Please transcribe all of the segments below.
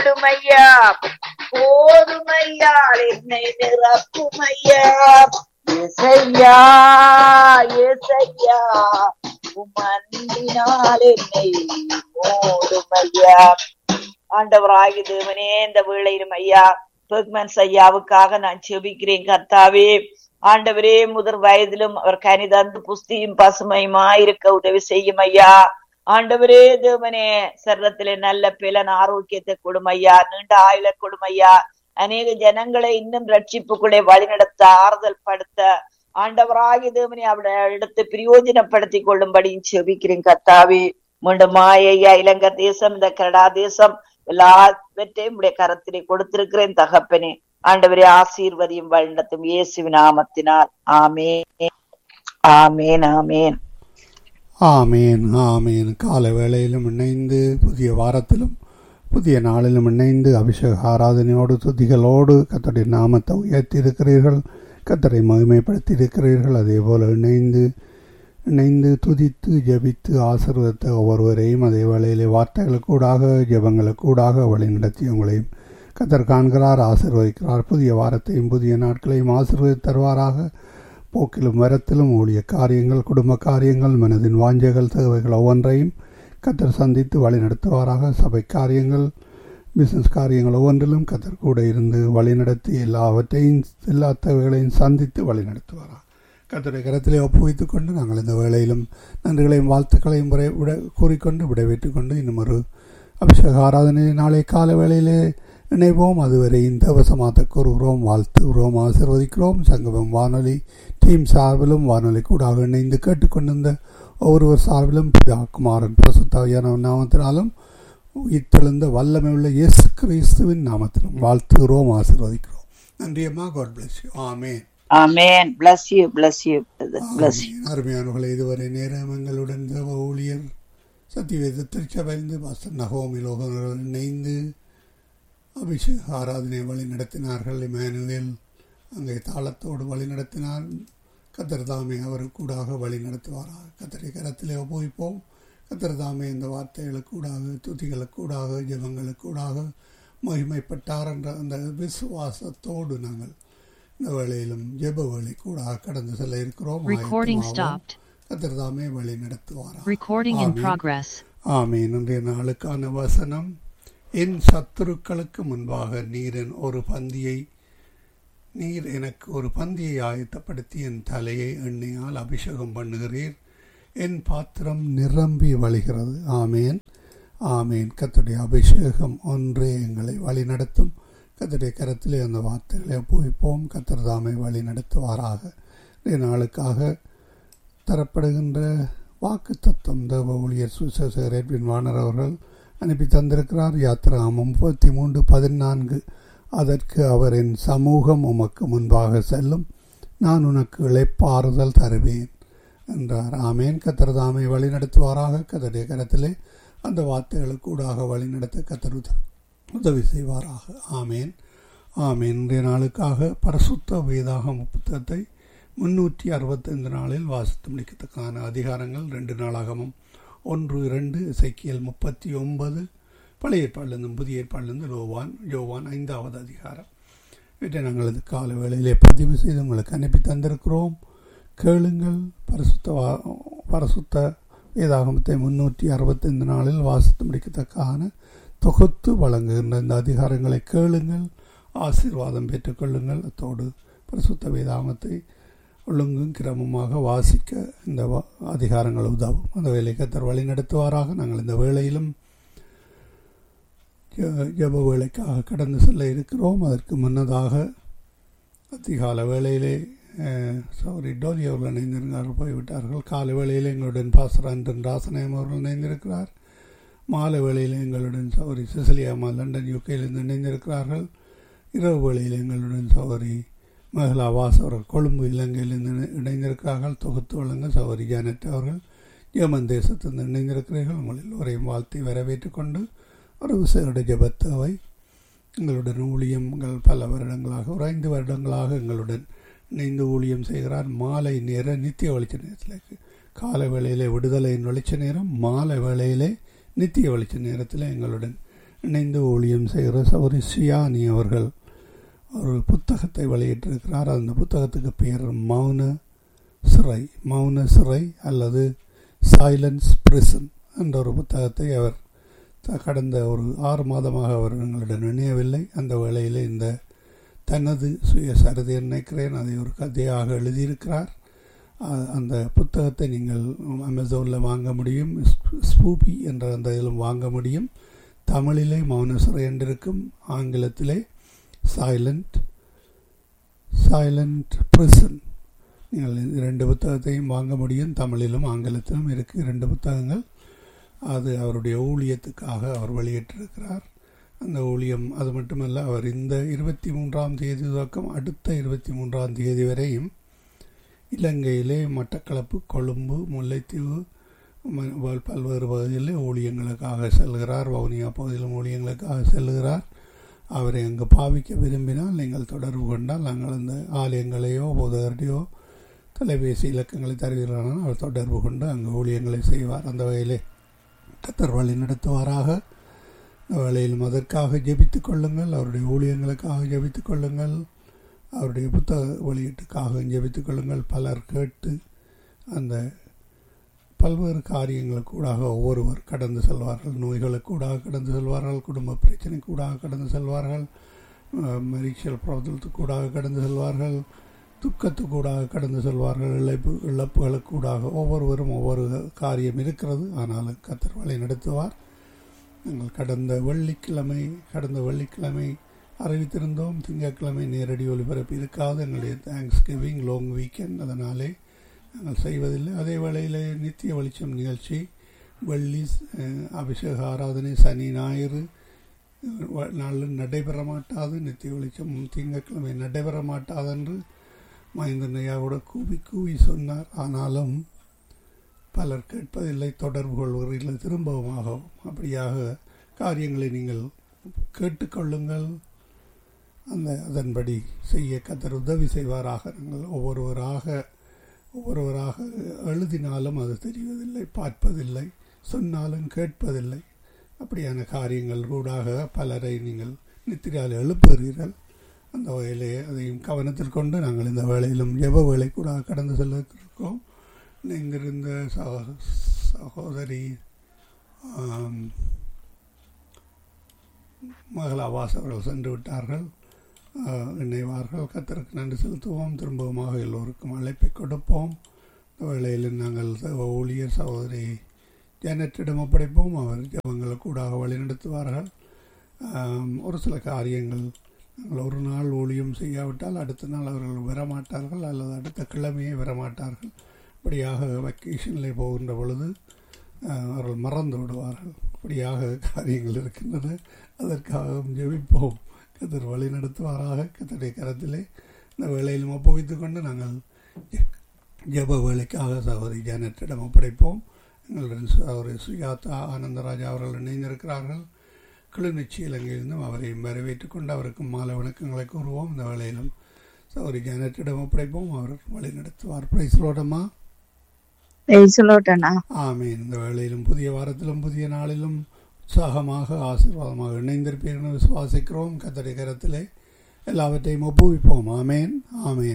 மூடுமையா போதுமையால் என்னை நிரப்புமையா இசையா இசையா உமன்பினால் என்னை மூடுமையா ஆண்டவராகி தேவனே இந்த வேளையிலும் ஐயா பெர்க்மன்ஸ் ஐயாவுக்காக நான் செபிக்கிறேன் கர்த்தாவே ஆண்டவரே முதற் வயதிலும் அவர் கனிதந்து புஸ்தியும் பசுமையுமா இருக்க உதவி செய்யும் ஐயா ஆண்டவரே தேவனே சர்வத்திலே நல்ல பிலன் ஆரோக்கியத்தை கொடுமையா நீண்ட ஆயுள கொடுமையா அநேக ஜனங்களை இன்னும் ரட்சிப்புக்குள்ளே வழிநடத்த ஆறுதல் படுத்த ஆண்டவராகி தேவனே அவருடைய இடத்தை பிரயோஜனப்படுத்தி கொள்ளும்படியும் செபிக்கிறேன் கத்தாவே மீண்டும் மாயையா இலங்கை தேசம் இந்த கனடா தேசம் எல்லாவற்றையும் உடைய கரத்திலே கொடுத்திருக்கிறேன் தகப்பனே ஆண்டவரே ஆசீர்வதியும் வழிநடத்தும் இயேசு நாமத்தினால் ஆமேன் ஆமேன் ஆமேன் ஆமேன் ஆமேன் கால வேளையிலும் இணைந்து புதிய வாரத்திலும் புதிய நாளிலும் இணைந்து அபிஷேக ஆராதனையோடு துதிகளோடு கத்தருடைய நாமத்தை உயர்த்தி இருக்கிறீர்கள் கத்தரை மகிமைப்படுத்தி இருக்கிறீர்கள் அதே போல இணைந்து இணைந்து துதித்து ஜெபித்து ஆசீர்வதித்த ஒவ்வொருவரையும் அதே வேளையிலே வார்த்தைகளுக்கூடாக ஜெபங்களுக்கூடாக வழிநடத்தி உங்களையும் கத்தர் காண்கிறார் ஆசீர்வதிக்கிறார் புதிய வாரத்தையும் புதிய நாட்களையும் ஆசீர்வதி தருவாராக போக்கிலும் வரத்திலும் ஊழிய காரியங்கள் குடும்ப காரியங்கள் மனதின் வாஞ்சைகள் தேவைகள் ஒவ்வொன்றையும் கத்தர் சந்தித்து வழிநடத்துவாராக சபை காரியங்கள் பிசினஸ் காரியங்கள் ஒவ்வொன்றிலும் கத்தர் கூட இருந்து வழிநடத்தி எல்லாவற்றையும் எல்லா தேவைகளையும் சந்தித்து வழிநடத்துவாராக கத்தருடைய கரத்திலே ஒப்புவித்துக் கொண்டு நாங்கள் இந்த வேளையிலும் நன்றிகளையும் வாழ்த்துக்களையும் விடை விட கூறிக்கொண்டு விடைபெற்றுக் கொண்டு இன்னும் ஒரு அபிஷேக ஆராதனை நாளை கால வேளையிலே இணைவோம் அதுவரை இந்த வசமாத்த கூறுகிறோம் வாழ்த்துகிறோம் ஆசிர்வதிக்கிறோம் சங்கமம் வானொலி டீம் சார்பிலும் வானொலி கூடாக இணைந்து கேட்டுக்கொண்டிருந்த ஒவ்வொருவர் சார்பிலும் பிதா குமாரன் பிரசுத்தாவியான நாமத்தினாலும் உயிர்த்தெழுந்த வல்லமை உள்ள இயேசு கிறிஸ்துவின் நாமத்திலும் வாழ்த்துகிறோம் ஆசிர்வதிக்கிறோம் நன்றியம்மா காட் பிளஸ் யூ ஆமே amen bless you bless you bless you அருமையானவர்களை இதுவரை நேரம் எங்களுடன் தேவ ஊழியர் சத்தியவேத திருச்சபைந்து பாஸ்டர் நகோமி லோகர்கள் இணைந்து அபிஷேக ஆராதனை வழி நடத்தினார்கள் இமானுவேல் அங்கே தாளத்தோடு வழி நடத்தினார் கத்தர் தாமே அவர் கூடாக வழி நடத்துவாராக கத்தரை கரத்திலே ஒப்புவிப்போம் கத்தர் தாமே இந்த வார்த்தைகளுக்கூடாக துதிகளுக்கூடாக ஜெபங்களுக்கூடாக மகிமைப்பட்டார் என்ற அந்த விசுவாசத்தோடு நாங்கள் இந்த வேளையிலும் ஜெப வேலை கூடாக கடந்து செல்ல இருக்கிறோம் Recording ஆயத்தமாவோம். stopped. கத்தர் தாமே வழி நடத்துவாராக Recording in Amen. progress. ஆமீன் இன்றைய நாளுக்கான வசனம் என் சத்துருக்களுக்கு முன்பாக நீரின் ஒரு பந்தியை நீர் எனக்கு ஒரு பந்தியை ஆயத்தப்படுத்தி என் தலையை எண்ணெயால் அபிஷேகம் பண்ணுகிறீர் என் பாத்திரம் நிரம்பி வழிகிறது ஆமேன் ஆமேன் கத்துடைய அபிஷேகம் ஒன்றே எங்களை வழி நடத்தும் கத்தருடைய கரத்திலே அந்த வார்த்தைகளை ஒப்புவிப்போம் கத்தர் தாமே வழி நடத்துவாராக இன்றைய நாளுக்காக தரப்படுகின்ற வாக்கு தத்துவம் தேவ ஊழியர் சுசேசர் எட்வின் வாணர் அவர்கள் அனுப்பி தந்திருக்கிறார் யாத்திராமம் முப்பத்தி மூன்று பதினான்கு அதற்கு அவர் என் சமூகம் உமக்கு முன்பாக செல்லும் நான் உனக்கு இழைப்பாறுதல் தருவேன் என்றார் ஆமேன் கத்தர் தாமே வழி நடத்துவாராக கத்தருடைய கரத்திலே அந்த வார்த்தைகளுக்கூடாக வழி நடத்த கத்தர் உத- உதவி செய்வாராக ஆமேன் ஆமேன் இன்றைய நாளுக்காக பரிசுத்த வேதாகம புத்தகத்தை முன்னூற்றி அறுபத்தைந்து நாளில் வாசித்து முடிக்கத்தக்கான அதிகாரங்கள் ரெண்டு நாளாகமும் ஒன்று இரண்டு இசைக்கியல் முப்பத்தி ஒன்பது பழைய ஏற்பாடிலிருந்தும் புதிய ஏற்பாடிலிருந்து லோவான் யோவான் ஐந்தாவது அதிகாரம் இவற்றை நாங்கள் இந்த கால வேளையிலே பதிவு செய்து உங்களுக்கு அனுப்பி தந்திருக்கிறோம் கேளுங்கள் பரிசுத்த வா- பரிசுத்த வேதாகமத்தை முன்னூற்றி அறுபத்தைந்து நாளில் வாசித்து முடிக்கத்தக்கான தொகுத்து வழங்குகின்ற இந்த அதிகாரங்களை கேளுங்கள் ஆசீர்வாதம் பெற்றுக்கொள்ளுங்கள் அத்தோடு பரிசுத்த வேதாகமத்தை ஒழுங்கும் கிரமமாக வாசிக்க இந்த வ- அதிகாரங்கள் உதவும் அந்த வேலை கத்தர் வழி நடத்துவாராக நாங்கள் இந்த வேளையிலும் ஜெ- ஜெப வேலைக்காக கடந்து செல்ல இருக்கிறோம் அதற்கு முன்னதாக அதிகால வேளையிலே சாரி டோலி அவர்கள் இணைந்திருந்தார்கள் போய்விட்டார்கள் காலை வேளையில் எங்களுடன் பாசர் அன்றன் ராசனயம் அவர்கள் இணைந்திருக்கிறார் மாலை வேளையில் எங்களுடன் சௌரி சிசிலியாமா லண்டன் யூகேயிலிருந்து இணைந்திருக்கிறார்கள் இரவு வேளையில் எங்களுடன் சௌரி மகளா வாஸ் அவர்கள் கொழும்பு இலங்கையிலிருந்து இணை- இணைந்திருக்கிறார்கள் தொகுத்து வழங்க சௌரி ஜானட் அவர்கள் ஜெர்மன் தேசத்திலிருந்து இணைந்திருக்கிறீர்கள் உங்கள் எல்லோரையும் வாழ்த்தி வரவேற்றுக் கொண்டு ஒரு விசேட ஜபத்தவை எங்களுடன் ஊழியங்கள் பல வருடங்களாக ஒரு ஐந்து வருடங்களாக எங்களுடன் இணைந்து ஊழியம் செய்கிறார் மாலை நேர நித்திய வெளிச்ச நேரத்தில் காலை வேளையிலே விடுதலையின் வெளிச்ச நேரம் மாலை வேளையிலே நித்திய வெளிச்ச நேரத்தில் எங்களுடன் இணைந்து ஊழியம் செய்கிற சௌரி சியானி அவர்கள் ஒரு புத்தகத்தை வெளியிட்டிருக்கிறார் அந்த புத்தகத்துக்கு பெயர் மௌன சிறை மௌன சிறை அல்லது சைலன்ஸ் பிரிசன் என்ற ஒரு புத்தகத்தை அவர் கடந்த ஒரு ஆறு மாதமாக அவர் எங்களிடம் நினையவில்லை அந்த வேளையில் இந்த தனது சுயசரிதை நினைக்கிறேன் அதை ஒரு கதையாக எழுதியிருக்கிறார் அந்த புத்தகத்தை நீங்கள் அமேசானில் வாங்க முடியும் ஸ்பூபி என்ற அந்த இதிலும் வாங்க முடியும் தமிழிலே மௌனசுரை என்றிருக்கும் ஆங்கிலத்திலே சைலண்ட் சைலண்ட் பிரிசன் நீங்கள் இரண்டு புத்தகத்தையும் வாங்க முடியும் தமிழிலும் ஆங்கிலத்திலும் இருக்கு இரண்டு புத்தகங்கள் அது அவருடைய ஊழியத்துக்காக அவர் வெளியிட்டிருக்கிறார் அந்த ஊழியம் அது மட்டுமல்ல அவர் இந்த இருபத்தி மூன்றாம் தேதி துவக்கம் அடுத்த இருபத்தி மூன்றாம் தேதி வரையும் இலங்கையிலே மட்டக்களப்பு கொழும்பு முல்லைத்தீவு பல்வேறு பகுதிகளில் ஊழியங்களுக்காக செல்கிறார் வவுனியா பகுதியிலும் ஊழியங்களுக்காக செல்கிறார் அவரை அங்கு பாவிக்க விரும்பினால் நீங்கள் தொடர்பு கொண்டால் நாங்கள் அந்த ஆலயங்களையோ போதகரையோ தொலைபேசி இலக்கங்களை தருகிறார்கள் அவர் தொடர்பு கொண்டு அங்கு ஊழியங்களை செய்வார் அந்த வகையிலே கத்தர் வழி நடத்துவாராக வேளையிலும் அதற்காக ஜெபித்துக் கொள்ளுங்கள் அவருடைய ஊழியங்களுக்காக ஜெபித்துக் கொள்ளுங்கள் அவருடைய புத்தக வெளியீட்டுக்காக ஜெபித்துக் கொள்ளுங்கள் பலர் கேட்டு அந்த பல்வேறு காரியங்களுக்கூடாக ஒவ்வொருவர் கடந்து செல்வார்கள் நோய்களுக்கூடாக கடந்து செல்வார்கள் குடும்ப பிரச்சனைக்கூடாக கடந்து செல்வார்கள் மரிச்சல் பிரபலத்துக்கூடாக கடந்து செல்வார்கள் துக்கத்துக்கூடாக கடந்து செல்வார்கள் இழப்பு இழப்புகளுக்கூடாக ஒவ்வொருவரும் ஒவ்வொரு காரியம் இருக்கிறது ஆனாலும் கத்தர் வழி நடத்துவார் நாங்கள் கடந்த வெள்ளிக்கிழமை கடந்த வெள்ளிக்கிழமை அறிவித்திருந்தோம் திங்கட்கிழமை நேரடி ஒளிபரப்பு இருக்காது எங்களுடைய தேங்க்ஸ் கிவிங் லாங் வீக்கெண்ட் அதனாலே நாங்கள் செய்வதில்லை அதே வேளையில் நித்திய வெளிச்சம் நிகழ்ச்சி வெள்ளி அபிஷேக ஆராதனை சனி ஞாயிறு நாளில் நடைபெற மாட்டாது நித்திய வெளிச்சம் திங்கட்கிழமை நடைபெற மாட்டாது என்று மகேந்திரனையாவோட கூவி கூவி சொன்னார் ஆனாலும் பலர் கேட்பதில்லை தொடர்பு கொள்வதில்லை திரும்பவும் ஆகும் அப்படியாக காரியங்களை நீங்கள் கேட்டுக்கொள்ளுங்கள் அந்த அதன்படி செய்ய கத்தர் உதவி செய்வாராக நாங்கள் ஒவ்வொருவராக ஒவ்வொருவராக எழுதினாலும் அது தெரிவதில்லை பார்ப்பதில்லை சொன்னாலும் கேட்பதில்லை அப்படியான காரியங்கள் கூடாக பலரை நீங்கள் நித்திரையால் எழுப்புகிறீர்கள் அந்த வகையிலே அதையும் கவனத்தில் கொண்டு நாங்கள் இந்த வேலையிலும் ஜெப வேலை கூட கடந்து செல்லிருக்கோம் இங்கிருந்த சகோதரி மகளாவாஸ் அவர்கள் சென்று விட்டார்கள் இணைவார்கள் கத்தருக்கு நன்றி செலுத்துவோம் திரும்பவுமாக எல்லோருக்கும் அழைப்பை கொடுப்போம் இந்த வேளையில் நாங்கள் ஊழியர் சகோதரி ஜனத்திடம் ஒப்படைப்போம் அவர் ஜபங்களை கூட வழிநடத்துவார்கள் ஒரு சில காரியங்கள் நாங்கள் ஒரு நாள் ஊழியம் செய்யாவிட்டால் அடுத்த நாள் அவர்கள் வரமாட்டார்கள் அல்லது அடுத்த கிழமையே வரமாட்டார்கள் இப்படியாக வெக்கேஷனில் போகின்ற பொழுது அவர்கள் மறந்து விடுவார்கள் இப்படியாக காரியங்கள் இருக்கின்றன அதற்காக ஜெபிப்போம் கத்தர் வழி நடத்துவாராக கத்தருடைய கரத்திலே இந்த வேலையிலும் ஒப்புவித்துக் கொண்டு நாங்கள் ஜப வேலைக்காக சகோதரி ஜானட்டிடம் ஒப்படைப்போம் எங்களுடன் சகோதரி சுஜாதா ஆனந்தராஜா அவர்கள் இணைந்திருக்கிறார்கள் கிளிநொச்சி இலங்கையிலிருந்தும் அவரையும் வரவேற்றுக் கொண்டு அவருக்கு மாலை வணக்கங்களை கூறுவோம் இந்த வேலையிலும் சகோதரி ஜானட்டிடம் ஒப்படைப்போம் அவர் வழி நடத்துவார் பிரைஸ்லோடமா ஆமீன் இந்த வேளையிலும் புதிய வாரத்திலும் புதிய நாளிலும் உற்சாகமாக ஆசீர்வாதமாக இணைந்திருப்பீர்கள் விசுவாசிக்கிறோம் கத்தடி கரத்திலே எல்லாவற்றையும் ஒப்புவிப்போம் ஆமேன் ஆமேன்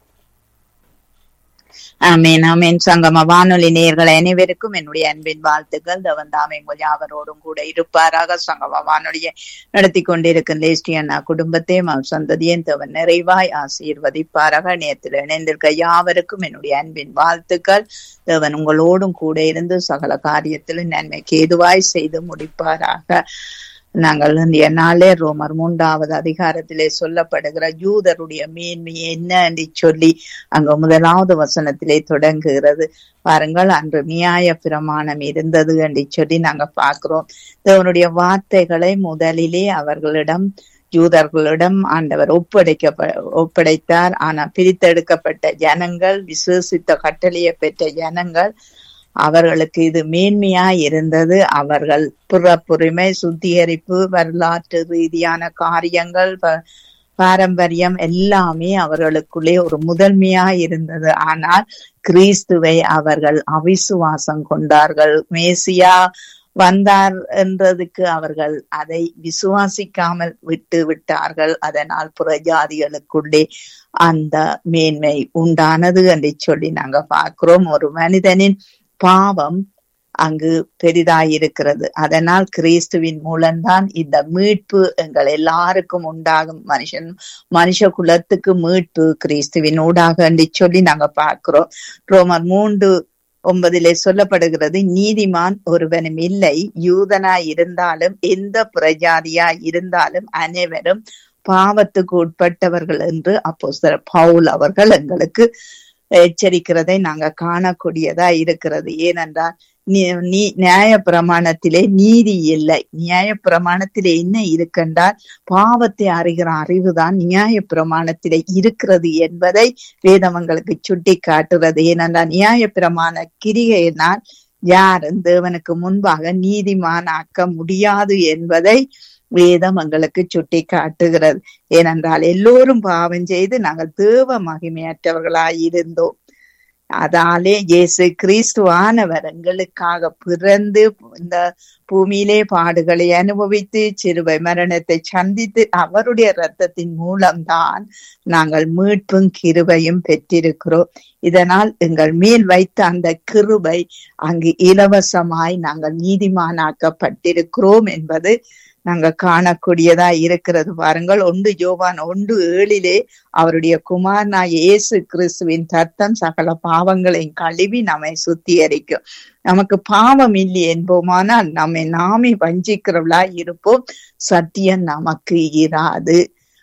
ஆமேன் ஆமேன் சங்கம வானொலி நேயர்கள் அனைவருக்கும் என்னுடைய அன்பின் வாழ்த்துக்கள் தவந்தாம் எங்கள் யாவரோடும் கூட இருப்பாராக சங்கம வானொலியை நடத்தி கொண்டிருக்கும் லேஸ்டி அண்ணா குடும்பத்தையும் அவர் சந்ததியும் தவன் நிறைவாய் ஆசீர்வதிப்பாராக நேரத்தில் இணைந்திருக்க யாவருக்கும் என்னுடைய அன்பின் வாழ்த்துக்கள் தேவன் உங்களோடும் கூட இருந்து சகல காரியத்திலும் நன்மைக்கு ஏதுவாய் செய்து முடிப்பாராக நாங்கள் இந்திய நாளே ரோமர் மூன்றாவது அதிகாரத்திலே சொல்லப்படுகிற யூதருடைய மேன்மை என்ன என்று சொல்லி அங்க முதலாவது வசனத்திலே தொடங்குகிறது பாருங்கள் அன்று நியாய பிரமாணம் இருந்தது என்று சொல்லி நாங்க பாக்குறோம் தேவனுடைய வார்த்தைகளை முதலிலே அவர்களிடம் யூதர்களிடம் ஆண்டவர் ஒப்படைக்க ஒப்படைத்தார் ஆனா பிரித்தெடுக்கப்பட்ட ஜனங்கள் விசேஷித்த கட்டளையை பெற்ற ஜனங்கள் அவர்களுக்கு இது மேன்மையா இருந்தது அவர்கள் புறப்புரிமை சுத்திகரிப்பு வரலாற்று ரீதியான காரியங்கள் பாரம்பரியம் எல்லாமே அவர்களுக்குள்ளே ஒரு முதன்மையா இருந்தது ஆனால் கிறிஸ்துவை அவர்கள் அவிசுவாசம் கொண்டார்கள் மேசியா வந்தார் என்றதுக்கு அவர்கள் அதை விசுவாசிக்காமல் விட்டு விட்டார்கள் அதனால் புறஜாதிகளுக்குள்ளே அந்த மேன்மை உண்டானது என்று சொல்லி நாங்க பார்க்கிறோம் ஒரு மனிதனின் பாவம் அங்கு பெரிதாயிருக்கிறது அதனால் கிறிஸ்துவின் மூலம்தான் இந்த மீட்பு எங்கள் எல்லாருக்கும் உண்டாகும் மனுஷன் மனுஷ குலத்துக்கு மீட்பு கிறிஸ்துவின் ஊடாக என்று சொல்லி நாங்க பார்க்கிறோம் ரோமர் மூன்று ஒன்பதிலே சொல்லப்படுகிறது நீதிமான் ஒருவனும் இல்லை யூதனாய் இருந்தாலும் எந்த பிரஜாதியா இருந்தாலும் அனைவரும் பாவத்துக்கு உட்பட்டவர்கள் என்று அப்போ பவுல் அவர்கள் எங்களுக்கு எச்சரிக்கிறதை நாங்க காணக்கூடியதா இருக்கிறது ஏனென்றால் நீ நியாய பிரமாணத்திலே நீதி இல்லை நியாய பிரமாணத்திலே என்ன இருக்கின்றால் பாவத்தை அறிகிற அறிவுதான் நியாய பிரமாணத்திலே இருக்கிறது என்பதை வேதவங்களுக்கு சுட்டி காட்டுறது ஏனென்றால் நியாய பிரமாண கிரிகையினால் யாரும் தேவனுக்கு முன்பாக நீதிமானாக்க முடியாது என்பதை வேதம் எங்களுக்கு சுட்டி காட்டுகிறது ஏனென்றால் எல்லோரும் பாவம் செய்து நாங்கள் தேவ மகிமையற்றவர்களாய் இருந்தோம் அதாலே இயேசு கிறிஸ்துவானவர் எங்களுக்காக பிறந்து இந்த பூமியிலே பாடுகளை அனுபவித்து சிறுவை மரணத்தை சந்தித்து அவருடைய இரத்தத்தின் மூலம்தான் நாங்கள் மீட்பும் கிருபையும் பெற்றிருக்கிறோம் இதனால் எங்கள் மேல் வைத்த அந்த கிருபை அங்கு இலவசமாய் நாங்கள் நீதிமானாக்கப்பட்டிருக்கிறோம் என்பது நாங்க காணக்கூடியதா இருக்கிறது பாருங்கள் ஒன்று யோவான் ஒன்று ஏழிலே அவருடைய குமாரனா இயேசு கிறிஸ்துவின் தத்தம் சகல பாவங்களையும் கழுவி நம்மை சுத்திகரிக்கும் நமக்கு பாவம் இல்லை என்போமானால் நம்மை நாமே வஞ்சிக்கிறவளா இருப்போம் சத்தியம் நமக்கு இராது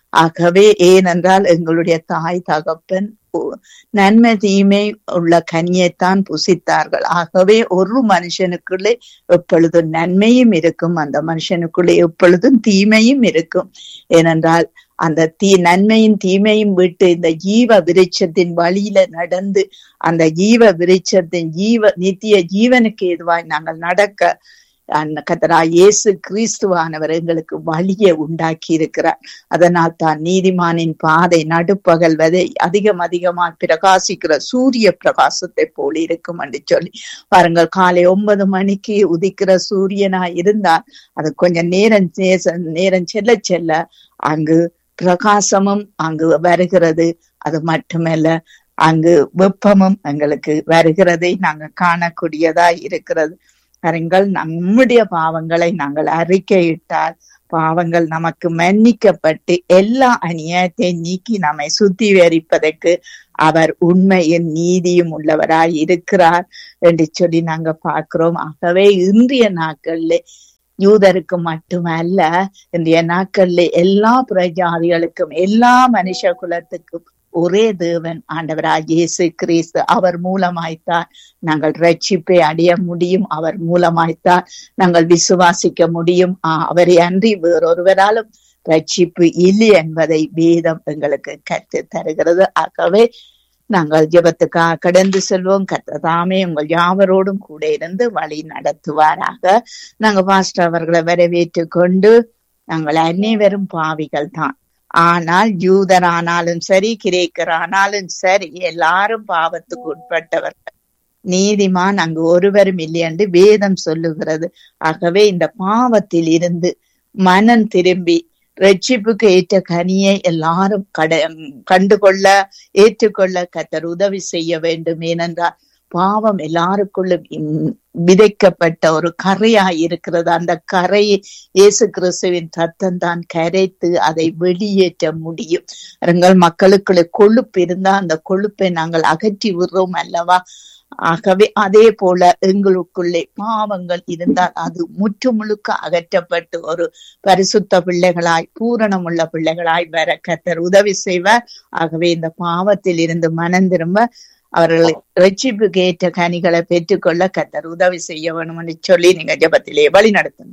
ஆகவே ஏனென்றால் எங்களுடைய தாய் தகப்பன் நன்மை தீமை உள்ள கனியைத்தான் புசித்தார்கள் ஆகவே ஒரு மனுஷனுக்குள்ளே எப்பொழுதும் நன்மையும் இருக்கும் அந்த மனுஷனுக்குள்ளே எப்பொழுதும் தீமையும் இருக்கும் ஏனென்றால் அந்த தீ நன்மையும் தீமையும் விட்டு இந்த ஜீவ விருட்சத்தின் வழியில நடந்து அந்த ஜீவ விருட்சத்தின் ஜீவ நித்திய ஜீவனுக்கு எதுவாய் நாங்கள் நடக்க அந்த கத்தரா இயேசு கிறிஸ்துவானவர் எங்களுக்கு வழியை உண்டாக்கி இருக்கிறார் அதனால் தான் நீதிமானின் பாதை நடுப்பகல் வதை அதிகம் அதிகமாக பிரகாசிக்கிற சூரிய பிரகாசத்தை போல் இருக்கும் என்று சொல்லி பாருங்கள் காலை ஒன்பது மணிக்கு உதிக்கிற சூரியனா இருந்தால் அது கொஞ்சம் நேரம் நேரம் செல்ல செல்ல அங்கு பிரகாசமும் அங்கு வருகிறது அது மட்டுமல்ல அங்கு வெப்பமும் எங்களுக்கு வருகிறதை நாங்க காணக்கூடியதா இருக்கிறது கருங்கள் நம்முடைய பாவங்களை நாங்கள் அறிக்கையிட்டால் பாவங்கள் நமக்கு மன்னிக்கப்பட்டு எல்லா அநியாயத்தை நீக்கி நம்மை சுத்திகரிப்பதற்கு அவர் உண்மையும் நீதியும் உள்ளவராய் இருக்கிறார் என்று சொல்லி நாங்க பார்க்கிறோம் ஆகவே இன்றைய நாட்கள்ல யூதருக்கு மட்டுமல்ல இன்றைய நாட்கள்ல எல்லா பிரஜாதிகளுக்கும் எல்லா மனுஷ குலத்துக்கும் ஒரே தேவன் ஆண்டவராக இயேசு கிறிஸ்து அவர் மூலமாய்த்தான் நாங்கள் ரட்சிப்பை அடைய முடியும் அவர் மூலமாய்த்தான் நாங்கள் விசுவாசிக்க முடியும் அவரை அன்றி வேறொருவராலும் ரட்சிப்பு இல்லை என்பதை வேதம் எங்களுக்கு கற்று தருகிறது ஆகவே நாங்கள் ஜெபத்துக்காக கடந்து செல்வோம் கத்ததாமே உங்கள் யாவரோடும் கூட இருந்து வழி நடத்துவாராக நாங்க பாஸ்டர் அவர்களை வரவேற்று கொண்டு நாங்கள் அனைவரும் பாவிகள் தான் ஆனால் யூதரானாலும் சரி கிரேக்கரானாலும் சரி எல்லாரும் பாவத்துக்கு உட்பட்டவர்கள் நீதிமான் அங்கு ஒருவரும் இல்லை என்று வேதம் சொல்லுகிறது ஆகவே இந்த பாவத்தில் இருந்து மனம் திரும்பி ரட்சிப்புக்கு ஏற்ற கனியை எல்லாரும் கட கண்டுகொள்ள ஏற்றுக்கொள்ள கத்தர் உதவி செய்ய வேண்டும் ஏனென்றால் பாவம் எல்லாருக்குள்ளும் விதைக்கப்பட்ட ஒரு கரையா இருக்கிறது அந்த கரையை இயேசு கிறிஸ்துவின் ரத்தம் தான் கரைத்து அதை வெளியேற்ற முடியும் எங்கள் மக்களுக்குள்ள கொழுப்பு இருந்தா அந்த கொழுப்பை நாங்கள் அகற்றி விடுறோம் அல்லவா ஆகவே அதே போல எங்களுக்குள்ளே பாவங்கள் இருந்தால் அது முற்று முழுக்க அகற்றப்பட்டு ஒரு பரிசுத்த பிள்ளைகளாய் பூரணமுள்ள பிள்ளைகளாய் வர கத்தர் உதவி செய்வார் ஆகவே இந்த பாவத்தில் இருந்து மனம் திரும்ப அவர்கள் ரட்சிப்புக்கு ஏற்ற கனிகளை பெற்றுக்கொள்ள கத்தர் உதவி செய்ய வேணும் என்று சொல்லி நீங்க ஜபத்திலே வழி நடத்துங்க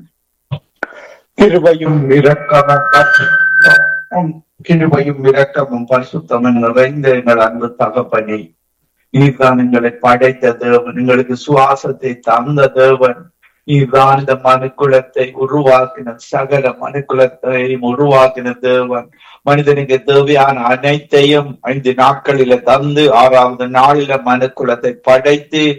கிருபையும் இரக்கமும் கிருபையும் இரக்கமும் பரிசுத்தமும் நிறைந்த எங்கள் அன்பு தகப்பனே நீர்தான் எங்களை படைத்த தேவன் எங்களுக்கு சுவாசத்தை தந்த தேவன் நீர்தான் இந்த மனுக்குலத்தை உருவாக்கின சகல மனுக்குலத்தையும் உருவாக்கின தேவன் மனிதனுக்கு தேவையான அனைத்தையும் ஐந்து நாட்களில தந்து ஆறாவது நாளில மனுக்குலத்தை படைத்து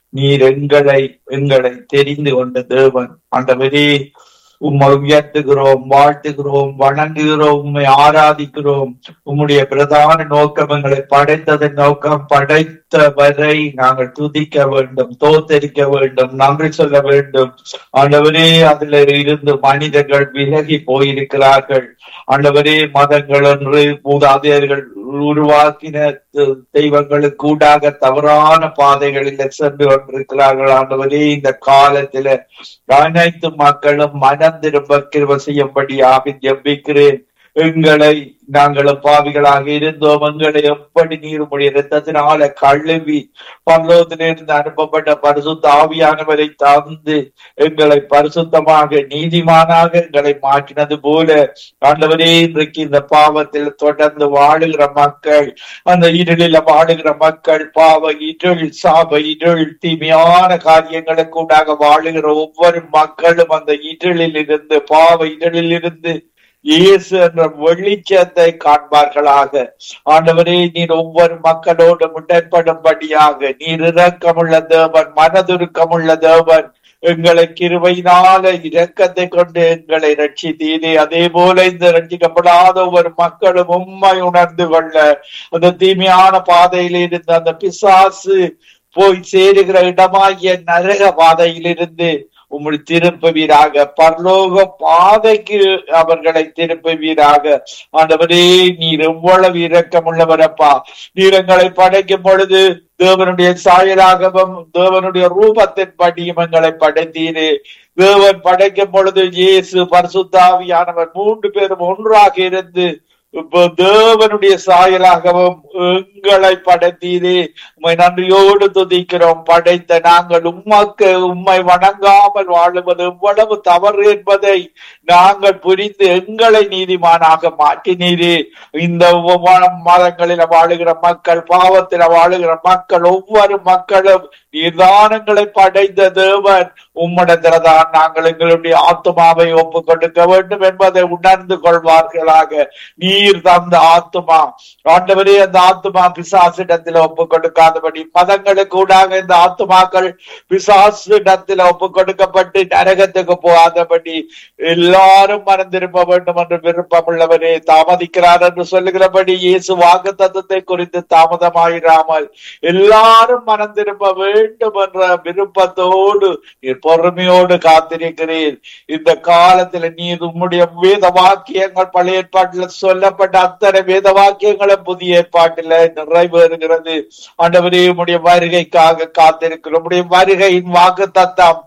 நீர் எங்களை எங்களை தெரிந்து கொண்ட தேவன் ஆண்டவரே உம்மை உயர்த்துகிறோம் வாழ்த்துகிறோம் வணங்குகிறோம் உம்மை ஆராதிக்கிறோம் உம்முடைய பிரதான நோக்கம் எங்களை படைத்ததன் நோக்கம் படைத்தவரை நாங்கள் துதிக்க வேண்டும் தோத்தரிக்க வேண்டும் நன்றி சொல்ல வேண்டும் ஆண்டவரே அதுல இருந்து மனிதர்கள் விலகி போயிருக்கிறார்கள் ஆண்டவரே மதங்கள் என்று மூதாதையர்கள் உருவாக்கின த- தெய்வங்களுக்கு கூடாக தவறான பாதைகளில் சென்று கொண்டிருக்கிறார்கள் ஆண்டவரே இந்த காலத்தில அனைத்து மக்களும் மனம் திரும்ப கிருப செய்யும்படியாக ஜெபிக்கிறேன் எங்களை நாங்கள் பாவிகளாக இருந்தோம் எங்களை எப்படி நீருமுடைய இரத்தத்தினால கழுவி பரலோகத்திலிருந்து அனுப்பப்பட்ட பரிசுத்த ஆவியானவரை தந்து எங்களை பரிசுத்தமாக நீதிமானாக எங்களை மாற்றினது போல ஆண்டவரே இன்றைக்கு இந்த பாவத்தில் தொடர்ந்து வாழுகிற மக்கள் அந்த இருளில் வாழுகிற மக்கள் பாவ இருள் சாப இருள் தீமையான காரியங்களுக்கு உண்டாக வாழுகிற ஒவ்வொரு மக்களும் அந்த இருளில் இருந்து பாவ இருளில் இருந்து இயேசு என்ற வெளிச்சத்தை காண்பார்களாக ஆண்டவரே நீர் ஒவ்வொரு மக்களோடு முட்டன்படும்படியாக நீர் இரக்கமுள்ள தேவன் மனதுருக்கமுள்ள தேவன் எங்களை கிருபையினால இரக்கத்தை கொண்டு எங்களை ரட்சித்தீரே அதே போல இந்த ரட்சிக்கப்படாத ஒவ்வொரு மக்களும் உண்மை உணர்ந்து கொள்ள அந்த தீமையான பாதையில் இருந்து அந்த பிசாசு போய் சேருகிற இடமாகிய நரக பாதையிலிருந்து உம்முடைய திருப்புவீராக பரலோக பாதைக்கு அவர்களை திருப்புவீராக ஆண்டவரே நீர் எவ்வளவு இரக்கமுள்ளவரப்பா நீர் எங்களை படைக்கும் பொழுது தேவனுடைய சாயலாகவும் தேவனுடைய ரூபத்தின் படியும் எங்களை படைத்தீரே தேவன் படைக்கும் பொழுது இயேசு பரிசுத்தாவியானவர் மூன்று பேரும் ஒன்றாக இருந்து இப்போ தேவனுடைய சாயலாகவும் எங்களை படைத்தீரே உம்மை நன்றியோடு துதிக்கிறோம் படைத்த நாங்கள் உம்மக்கு உம்மை வணங்காமல் வாழுவது எவ்வளவு தவறு என்பதை நாங்கள் புரிந்து எங்களை நீதிமானாக மாற்றினீரே இந்த ஒவ்வொரு மதங்களில வாழுகிற மக்கள் பாவத்தில வாழுகிற மக்கள் ஒவ்வொரு மக்களும் நீர்தானங்களை படைத்த தேவன் உம்மிடத்தில்தான் நாங்கள் எங்களுடைய ஆத்மாவை ஒப்பு கொடுக்க வேண்டும் என்பதை உணர்ந்து கொள்வார்களாக நீர் தந்த ஆத்மா ஆண்டவரே அந்த ஆத்மா பிசாசிடத்தில் ஒப்பு கொடுக்காதபடி மதங்களுக்கு கூடாக இந்த ஆத்மாக்கள் பிசாசிடத்தில் ஒப்பு கொடுக்கப்பட்டு நரகத்துக்கு போகாதபடி எல்லாரும் மனம் திரும்ப வேண்டும் என்று விருப்பம் உள்ளவரே தாமதிக்கிறார் என்று சொல்லுகிறபடி இயேசு வாக்கு தத்துவத்தை குறித்து தாமதமாயிராமல் எல்லாரும் மனம் திரும்ப வேண்டும் என்ற விருப்பத்தோடு நீர் பொறுமையோடு காத்திருக்கிறீர் இந்த காலத்துல நீர் உம்முடைய வேத வாக்கியங்கள் பழைய ஏற்பாட்டில் சொல்லப்பட்ட அத்தனை வேத வாக்கியங்களும் புதிய ஏற்பாட்டில் நிறைவேறுகிறது ஆண்டவரே உம்முடைய வருகைக்காக காத்திருக்கிறோம் உம்முடைய வருகையின் வாக்கு தத்தம்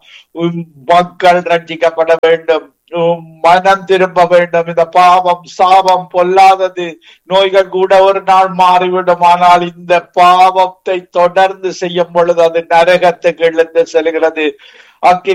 மக்கள் ரட்சிக்கப்பட வேண்டும் உம் மனம் திரும்ப வேண்டும் இந்த பாவம் சாபம் பொல்லாதது நோய்கள் கூட ஒரு நாள் மாறிவிடும் ஆனால் இந்த பாவத்தை தொடர்ந்து செய்யும் பொழுது அது நரகத்துக்கு இழுந்து செல்கிறது அக்கி